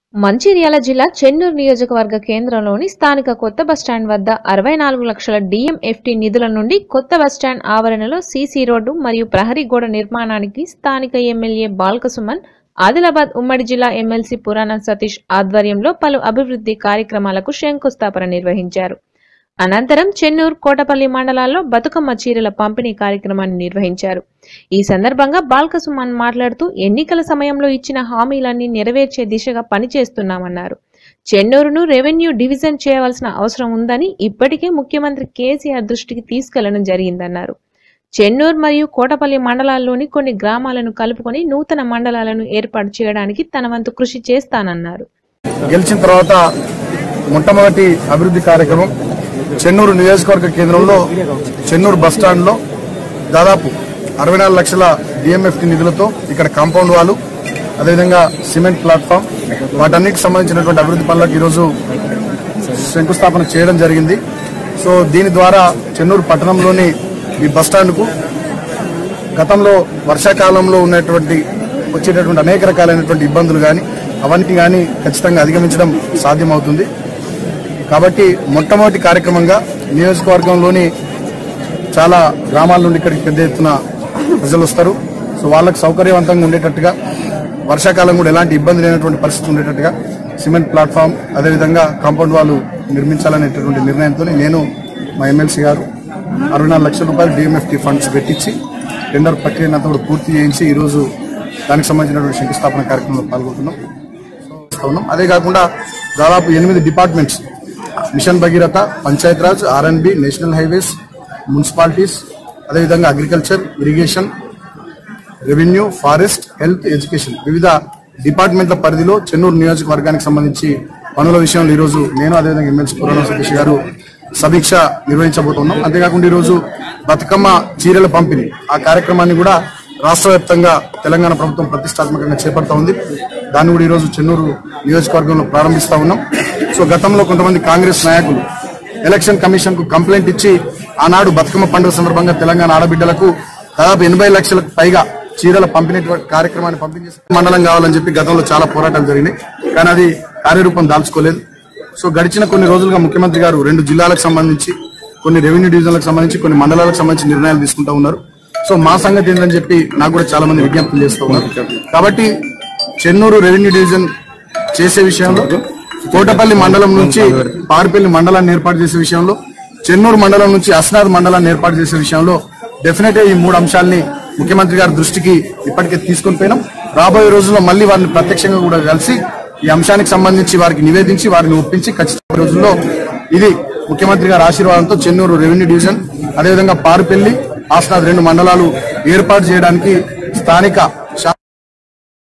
మంచిర్యాల జిల్లా చెన్నూరు నియోజకవర్గ కేంద్రంలోని స్థానిక కొత్త బస్టాండ్ వద్ద అరవై నాలుగు లక్షల డిఎంఎఫ్టి నిధుల నుండి కొత్త బస్టాండ్ ఆవరణలో సీసీ రోడ్డు మరియు ప్రహరీ గోడ నిర్మాణానికి స్థానిక ఎమ్మెల్యే బాల్కసుమన్ ఆదిలాబాద్ ఉమ్మడి జిల్లా ఎమ్మెల్సీ పురాణ సతీష్ ఆధ్వర్యంలో పలు అభివృద్ధి కార్యక్రమాలకు శంకుస్థాపన నిర్వహించారు అనంతరం చెన్నూరు కోటపల్లి మండలాల్లో బతుకమ్మ చీరల పంపిణీ కార్యక్రమాన్ని నిర్వహించారు ఈ సందర్భంగా బాల్కసుమన్ మాట్లాడుతూ ఎన్నికల సమయంలో ఇచ్చిన హామీలన్నీ నెరవేర్చే దిశగా పనిచేస్తున్నామన్నారు చెన్నూరును రెవెన్యూ డివిజన్ చేయవలసిన అవసరం ఉందని ఇప్పటికే ముఖ్యమంత్రి కేసీఆర్ దృష్టికి తీసుకెళ్లడం జరిగిందన్నారు చెన్నూరు మరియు కోటపల్లి మండలాల్లోని కొన్ని గ్రామాలను కలుపుకొని నూతన మండలాలను ఏర్పాటు చేయడానికి తన వంతు కృషి చేస్తానన్నారు గెలిచిన తర్వాత మొట్టమొదటి అభివృద్ధి కార్యక్రమం చెన్నూరు నియోజకవర్గ కేంద్రంలో చెన్నూరు బస్ స్టాండ్ లో దాదాపు అరవై నాలుగు లక్షల డిఎంఎఫ్టి నిధులతో ఇక్కడ కాంపౌండ్ వాళ్ళు అదేవిధంగా సిమెంట్ ప్లాట్ఫామ్ వాటన్నిటికి సంబంధించినటువంటి అభివృద్ధి పనులకు ఈరోజు శంకుస్థాపన చేయడం జరిగింది సో దీని ద్వారా చెన్నూరు పట్టణంలోని ఈ బస్ స్టాండ్కు గతంలో వర్షాకాలంలో ఉన్నటువంటి వచ్చేటటువంటి అనేక రకాలైనటువంటి ఇబ్బందులు కానీ అవన్నీ కానీ ఖచ్చితంగా అధిగమించడం సాధ్యమవుతుంది కాబట్టి మొట్టమొదటి కార్యక్రమంగా నియోజకవర్గంలోని చాలా గ్రామాల నుండి ఇక్కడికి పెద్ద ఎత్తున ప్రజలు వస్తారు సో వాళ్ళకు సౌకర్యవంతంగా ఉండేటట్టుగా వర్షాకాలం కూడా ఎలాంటి ఇబ్బంది లేనటువంటి పరిస్థితి ఉండేటట్టుగా సిమెంట్ ప్లాట్ఫామ్ అదేవిధంగా కాంపౌండ్ వాళ్ళు నిర్మించాలనేటటువంటి నిర్ణయంతో నేను మా ఎమ్మెల్సీ గారు అరవై నాలుగు లక్షల రూపాయలు డిఎంఎఫ్టీ ఫండ్స్ పెట్టించి టెండర్ ప్రక్రియను అంతా కూడా పూర్తి చేయించి ఈరోజు దానికి సంబంధించినటువంటి శంకుస్థాపన కార్యక్రమంలో పాల్గొంటున్నాం చేస్తా ఉన్నాం అదే కాకుండా దాదాపు ఎనిమిది departments mission Bhagiratha Panchayati Raj RNB national highways municipalities అదేవిధంగా agriculture irrigation revenue forest health education వివిధ డిపార్ట్మెంట్ల పరిధిలో చెన్నూరు నియోజకవర్గానికి సంబంధించి పనుల విషయంలో ఈరోజు నేను అదేవిధంగా ఎమ్మెల్సీ పురాణ సతీష్ గారు సమీక్ష నిర్వహించబోతున్నాం అంతేకాకుండా ఈరోజు బతుకమ్మ చీరల పంపిణీ ఆ కార్యక్రమాన్ని కూడా రాష్ట్ర వ్యాప్తంగా తెలంగాణ ప్రభుత్వం ప్రతిష్టాత్మకంగా చేపడతా ఉంది దాన్ని కూడా ఈరోజు చెన్నూరు నియోజకవర్గంలో ప్రారంభిస్తా ఉన్నాం సో గతంలో కొంతమంది కాంగ్రెస్ నాయకులు ఎలక్షన్ కమిషన్ కు కంప్లైంట్ ఇచ్చి ఆనాడు బతుకమ్మ పండుగ సందర్భంగా తెలంగాణ ఆడబిడ్డలకు దాదాపు ఎనభై లక్షలకు పైగా చీరల పంపిణీ కార్యక్రమాన్ని పంపిణీ మండలం కావాలని చెప్పి గతంలో చాలా పోరాటాలు జరిగినాయి కానీ అది కార్యరూపం దాల్చుకోలేదు సో గడిచిన కొన్ని రోజులుగా ముఖ్యమంత్రి గారు రెండు జిల్లాలకు సంబంధించి కొన్ని రెవెన్యూ డివిజన్లకు సంబంధించి కొన్ని మండలాలకు సంబంధించి నిర్ణయాలు తీసుకుంటా ఉన్నారు సో మా సంగతి ఏంటని చెప్పి నాకు కూడా చాలా మంది విజ్ఞప్తులు చేస్తూ ఉన్నారు కాబట్టి చెన్నూరు రెవెన్యూ డివిజన్ చేసే విషయంలో కోటపల్లి మండలం నుంచి పారిపల్లి మండలాన్ని ఏర్పాటు చేసే విషయంలో చెన్నూరు మండలం నుంచి అస్నాథ్ మండలాన్ని ఏర్పాటు చేసే విషయంలో డెఫినెట్ గా ఈ మూడు అంశాలని ముఖ్యమంత్రి గారి దృష్టికి ఇప్పటికే తీసుకొని పోయినాం రాబోయే రోజుల్లో మళ్ళీ వారిని ప్రత్యక్షంగా కూడా కలిసి ఈ అంశానికి సంబంధించి వారికి నివేదించి వారిని ఒప్పించి ఖచ్చితంగా రోజుల్లో ఇది ముఖ్యమంత్రి గారి ఆశీర్వాదంతో చెన్నూరు రెవెన్యూ డివిజన్ అదేవిధంగా పారుపల్లి ఆస్నాథ్ రెండు మండలాలు ఏర్పాటు చేయడానికి స్థానిక